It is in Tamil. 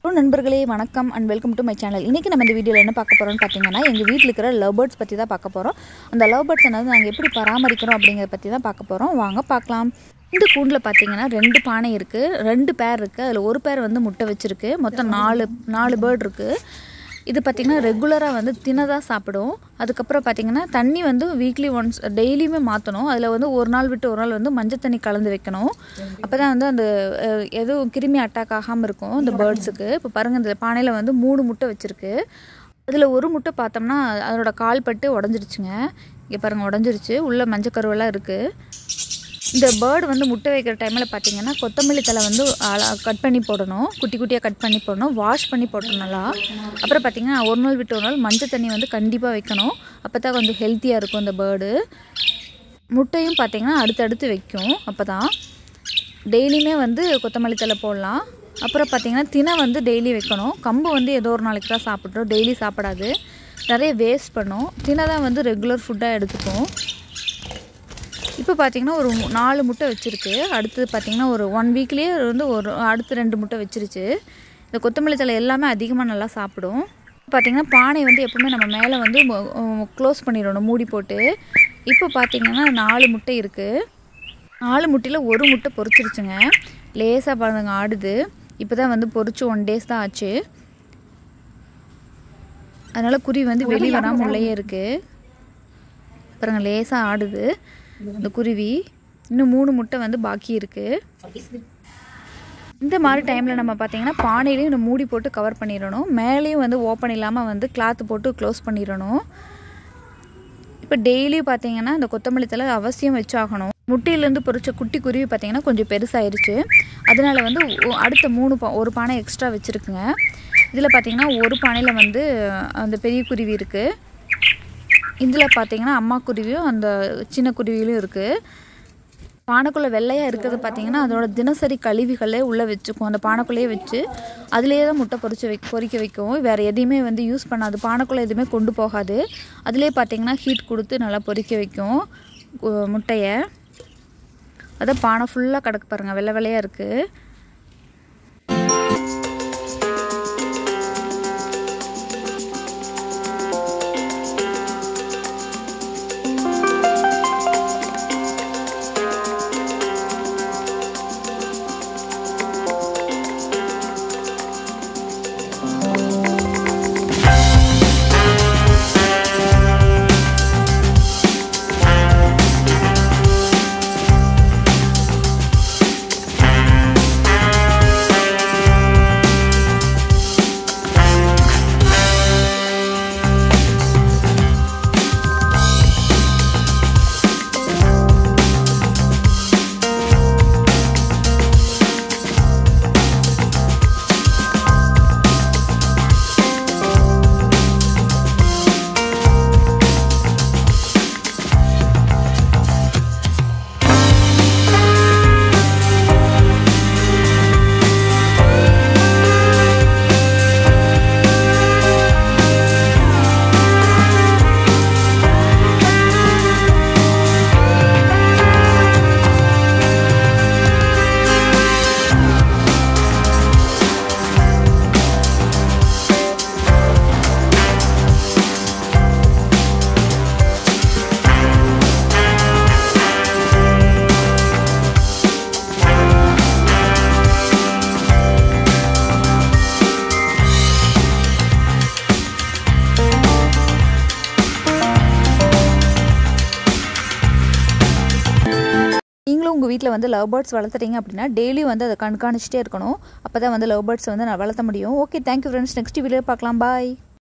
ஹலோ நண்பர்களே வணக்கம் and welcome to my channel இன்றைக்கி நம்ம இந்த வீடியோவில் என்ன பார்க்க போகிறோம்னு பார்த்தீங்கன்னா எங்கள் வீட்டில் இருக்கிற லவ் பேர்ட்ஸ் பற்றி தான் பார்க்க போகிறோம் அந்த லவ் பேர்ட்ஸ் வந்து நாங்கள் எப்படி பராமரிக்கிறோம் அப்படிங்கிறத பற்றி தான் பார்க்க போகிறோம் வாங்க பார்க்கலாம் இந்த கூண்டில் பார்த்தீங்கன்னா ரெண்டு பானை இருக்குது ரெண்டு பேர் இருக்குது அதில் ஒரு பேர் வந்து முட்டை வச்சுருக்கு மொத்தம் நாலு நாலு பேர்ட் இருக்குது இது பார்த்திங்கன்னா ரெகுலராக வந்து தினதாக சாப்பிடும் அதுக்கப்புறம் பார்த்திங்கன்னா தண்ணி வந்து வீக்லி ஒன்ஸ் டெய்லியுமே மாற்றணும் அதில் வந்து ஒரு நாள் விட்டு ஒரு நாள் வந்து மஞ்சள் தண்ணி கலந்து வைக்கணும் அப்போ தான் வந்து அந்த அஹ், எதுவும் கிருமி அட்டாக் ஆகாமல் இருக்கும் இந்த பேர்ட்ஸுக்கு இப்போ பாருங்கள் இந்த பானையில் வந்து மூணு முட்டை வச்சுருக்கு அதில் ஒரு முட்டை பார்த்தோம்னா அதோட கால் பட்டு உடஞ்சிருச்சுங்க இங்கே பாருங்கள் உடஞ்சிருச்சு உள்ளே மஞ்சள் கருவெல்லாம் இருக்குது இந்த பேர்டு வந்து முட்டை வைக்கிற டைமில் பார்த்தீங்கன்னா கொத்தமல்லி தலை வந்து கட் பண்ணி போடணும் குட்டி குட்டியாக கட் பண்ணி போடணும் வாஷ் பண்ணி போடணும் நல்லா அப்புறம் பார்த்தீங்கன்னா ஒரு நாள் விட்டு ஒரு நாள் மஞ்சள் தண்ணி வந்து கண்டிப்பாக வைக்கணும் அப்போ தான் கொஞ்சம் ஹெல்த்தியாக இருக்கும் இந்த பேர்டு முட்டையும் பார்த்தீங்கன்னா அடுத்தடுத்து வைக்கும் அப்போ தான் டெய்லியுமே வந்து கொத்தமல்லி தலை போடலாம் அப்புறம் பார்த்தீங்கன்னா தினை வந்து டெய்லி வைக்கணும் கம்பு வந்து ஏதோ ஒரு நாளைக்கு தான் சாப்பிட்றோம் டெய்லி சாப்பிடாது நிறைய வேஸ்ட் பண்ணும் தினை தான் வந்து ரெகுலர் ஃபுட்டாக எடுத்துக்கும் இப்போ பார்த்தீங்கன்னா ஒரு மு- நாலு முட்டை வச்சுருக்கு அடுத்தது பார்த்தீங்கன்னா ஒரு ஒன் வீக்லேயே வந்து ஒரு அடுத்து ரெண்டு முட்டை வச்சிருச்சு இந்த கொத்தமல்லி தழை எல்லாமே அதிகமாக நல்லா சாப்பிடும் பார்த்தீங்கன்னா பானை வந்து எப்பவுமே நம்ம மேலே வந்து க்ளோஸ் பண்ணிடணும் மூடி போட்டு இப்போ பார்த்தீங்கன்னா நாலு முட்டை இருக்குது நாலு முட்டையில் ஒரு முட்டை பொரிச்சிருச்சுங்க லேசாக பாருங்க ஆடுது இப்போ தான் வந்து பொரிச்சு ஒன் டேஸ் தான் ஆச்சு அதனால் குருவி வந்து வெளியே வராமல் உள்ளேயே இருக்குது பாருங்க லேசாக ஆடுது இந்த குருவி இன்னும் மூணு முட்டை வந்து பாக்கி இருக்குது இந்த மாதிரி டைமில் நம்ம பார்த்தீங்கன்னா பானையிலையும் இந்த மூடி போட்டு கவர் பண்ணிடணும் மேலேயும் வந்து ஓப்பன் இல்லாமல் வந்து கிளாத் போட்டு க்ளோஸ் பண்ணிடணும் இப்போ டெய்லி பார்த்தீங்கன்னா இந்த கொத்தமல்லி தழை அவசியம் வச்சாகணும் முட்டையிலேருந்து பொரிச்ச குட்டி குருவி பார்த்தீங்கன்னா கொஞ்சம் பெருசாயிருச்சு அதனால வந்து ஒ- அடுத்த மூணு பா ஒரு பானை எக்ஸ்ட்ரா வச்சுருக்குங்க இதில் பார்த்தீங்கன்னா ஒரு பானையில் வந்து அந்த பெரிய குருவி இருக்குது இதில் பார்த்தீங்கன்னா அம்மா குருவியும் அந்த சின்ன குருவிகளும் இருக்குது பானைக்குள்ளே வெள்ளையாக இருக்கிறது பார்த்தீங்கன்னா அதோட தினசரி கழிவுகளே உள்ளே வச்சுக்கும் அந்த பானைக்குள்ளேயே வச்சு அதுலேயே தான் முட்டை பொரிச்சு வை பொரிக்க வைக்கும் வேறு எதையுமே வந்து யூஸ் பண்ணாது பானைக்குள்ளே எதுவுமே கொண்டு போகாது அதுலேயே பார்த்தீங்கன்னா ஹீட் கொடுத்து நல்லா பொரிக்க வைக்கும் கு- முட்டையை அதான் பானை ஃபுல்லாக கிடக்கு பாருங்கள் வெள்ளை வெள்ளையாக இருக்குது நீங்களும் உங்கள் வீட்டில் வந்து லவ் பேர்ட்ஸ் வளர்த்துறீங்க அப்படின்னா டெய்லி வந்து அதை கண்காணிச்சிட்டே இருக்கணும் அப்போ தான் வந்து லவ் பேர்ட்ஸ் வந்து நான் வளர்த்த முடியும் okay thank you friends next video பார்க்கலாம் பாய்